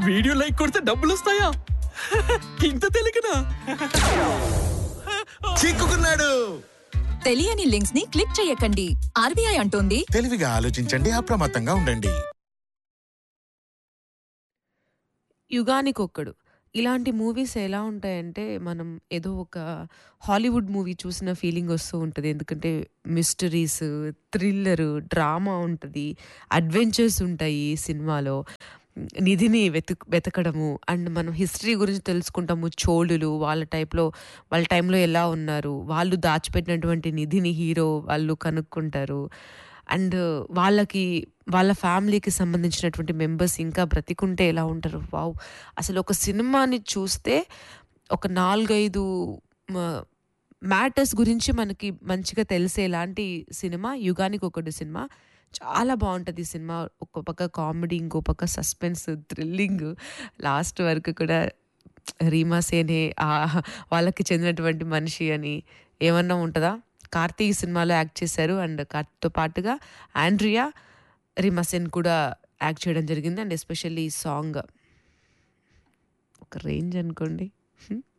video like కొడితే డబ్బులు వస్తాయా ఇంత తెలియకనా చిక్కుకున్నాడు తెలియని లింక్స్ ని క్లిక్ చేయకండి ఆర్బీఐ అంటోంది తెలివిగా ఆలోచించండి అప్రమత్తంగా ఉండండి యుగానికొక్కడు ఇలాంటి మూవీస్ ఎలా ఉంటాయంటే మనం ఏదో ఒక హాలీవుడ్ మూవీ చూసిన ఫీలింగ్ వస్తూ ఉంటుంది ఎందుకంటే మిస్టరీస్ థ్రిల్లర్ డ్రామా ఉంటుంది అడ్వెంచర్స్ ఉంటాయి ఈ సినిమాలో నిధిని వెతు వెతకడము అండ్ మనం హిస్టరీ గురించి తెలుసుకుంటాము చోళులు వాళ్ళ టైప్లో వాళ్ళ టైంలో ఎలా ఉన్నారు వాళ్ళు దాచిపెట్టినటువంటి నిధిని హీరో వాళ్ళు కనుక్కుంటారు అండ్ వాళ్ళకి వాళ్ళ ఫ్యామిలీకి సంబంధించినటువంటి మెంబర్స్ ఇంకా బ్రతికుంటే ఎలా ఉంటారు వావ్ అసలు ఒక సినిమాని చూస్తే ఒక నాలుగైదు మ్యాటర్స్ గురించి మనకి మంచిగా తెలిసేలాంటి సినిమా యుగానికి ఒకటి సినిమా చాలా బాగుంటుంది ఈ సినిమా ఒక పక్క కామెడీ ఇంకో పక్క సస్పెన్స్ థ్రిల్లింగ్ లాస్ట్ వరకు కూడా రీమా సేనే ఆ వాళ్ళకి చెందినటువంటి మనిషి అని ఏమన్నా ఉంటుందా కార్తీ ఈ సినిమాలో యాక్ట్ చేశారు అండ్ కార్తీతో పాటుగా ఆండ్రియా రీమా సేన్ కూడా యాక్ట్ చేయడం జరిగింది అండ్ ఎస్పెషల్లీ ఈ సాంగ్ ఒక రేంజ్ అనుకోండి